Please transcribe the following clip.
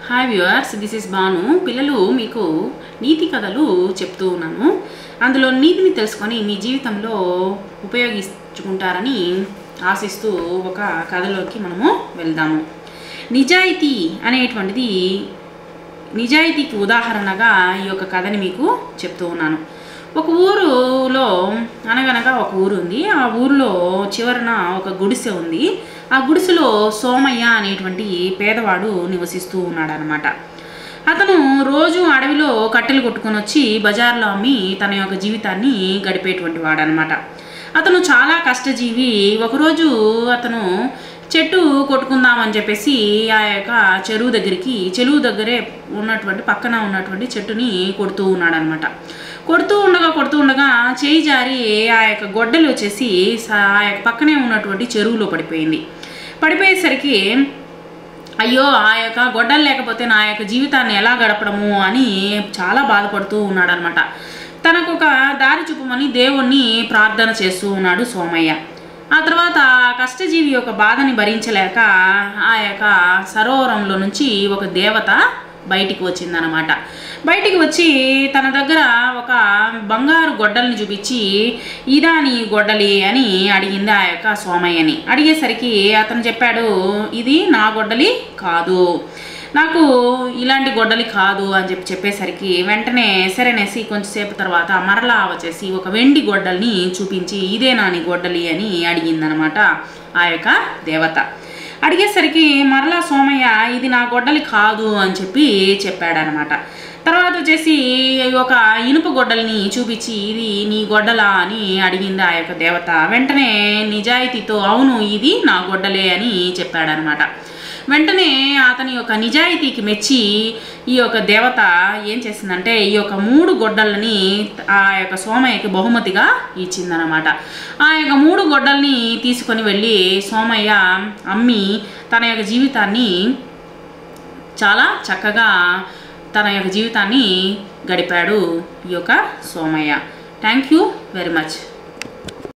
hi viewers this is Banu పిల్లలు మీకు నీతి కథలు చెప్తూ ఉన్నాను అందులో నీతిని తెలుసుకొని మీ జీవితంలో ఉపయోగించుకుంటారని ఆశిస్తూ ఒక కథలోకి మనము వెళ్దాము నిజాయితీ అనేటువంటిది నిజాయితీకి ఉదాహరణగా ఈ యొక్క కథని మీకు చెప్తూ ఉన్నాను ఒక ఊరులో అనగనగా ఒక ఊరు ఉంది ఆ ఊరిలో చివరన ఒక గుడిసె ఉంది ఆ గుడిసెలో సోమయ్య అనేటువంటి పేదవాడు నివసిస్తూ ఉన్నాడనమాట అతను రోజు అడవిలో కట్టెలు కొట్టుకొని వచ్చి బజార్లో అమ్మి తన యొక్క జీవితాన్ని గడిపేటువంటి వాడనమాట అతను చాలా కష్టజీవి ఒకరోజు అతను చెట్టు కొట్టుకుందామని చెప్పేసి ఆ యొక్క చెరువు దగ్గరికి చెరువు దగ్గరే ఉన్నటువంటి పక్కన ఉన్నటువంటి చెట్టుని కొడుతూ ఉన్నాడనమాట కొడుతూ ఉండగా కొడుతూ ఉండగా చేయి జారి ఆ యొక్క గొడ్డలు వచ్చేసి స- ఆ యొక్క పక్కనే ఉన్నటువంటి చెరువులో పడిపోయింది పడిపోయేసరికి అయ్యో ఆ యొక్క గొడ్డలు లేకపోతే నా యొక్క జీవితాన్ని ఎలా గడపడము అని చాలా బాధపడుతూ ఉన్నాడనమాట తనకు ఒక దారి చూపమని దేవుణ్ణి ప్రార్థన చేస్తూ ఉన్నాడు సోమయ్య ఆ తర్వాత ఆ కష్టజీవి యొక్క బాధని భరించలేక ఆ యొక్క సరోవరంలో నుంచి ఒక దేవత బయటికి వచ్చిందనమాట బయటికి వచ్చి తన దగ్గర ఒక బంగారు గొడ్డల్ని చూపించి ఇదా నీ గొడ్డలి అని అడిగింది ఆ యొక్క సోమయ్యని అడిగేసరికి అతను చెప్పాడు ఇది నా గొడ్డలి కాదు నాకు ఇలాంటి గొడ్డలి కాదు అని చెప్పి చెప్పేసరికి వెంటనే సరేనేసి కొంచెంసేపు తర్వాత మరలా వచ్చేసి ఒక వెండి గొడ్డల్ని చూపించి ఇదే నా నీ గొడ్డలి అని అడిగిందనమాట ఆ యొక్క దేవత అడిగేసరికి మరలా సోమయ్య ఇది నా గొడ్డలి కాదు అని చెప్పి చెప్పాడనమాట తర్వాత వచ్చేసి ఒక ఇనుప గొడ్డల్ని చూపించి ఇది నీ గొడ్డలా అని అడిగింది ఆ యొక్క దేవత వెంటనే నిజాయితీతో అవును ఇది నా గొడ్డలే అని చెప్పాడనమాట వెంటనే అతని యొక్క నిజాయితీకి మెచ్చి ఈ యొక్క దేవత ఏం చేసిందంటే ఈ యొక్క మూడు గొడ్డల్ని ఆ యొక్క సోమయ్యకి బహుమతిగా ఇచ్చిందనమాట ఆ యొక్క మూడు గొడ్డల్ని తీసుకొని వెళ్ళి సోమయ్య అమ్మి తన యొక్క జీవితాన్ని చాలా చక్కగా తన యొక్క జీవితాన్ని గడిపాడు ఈ యొక్క Somayya thank you very much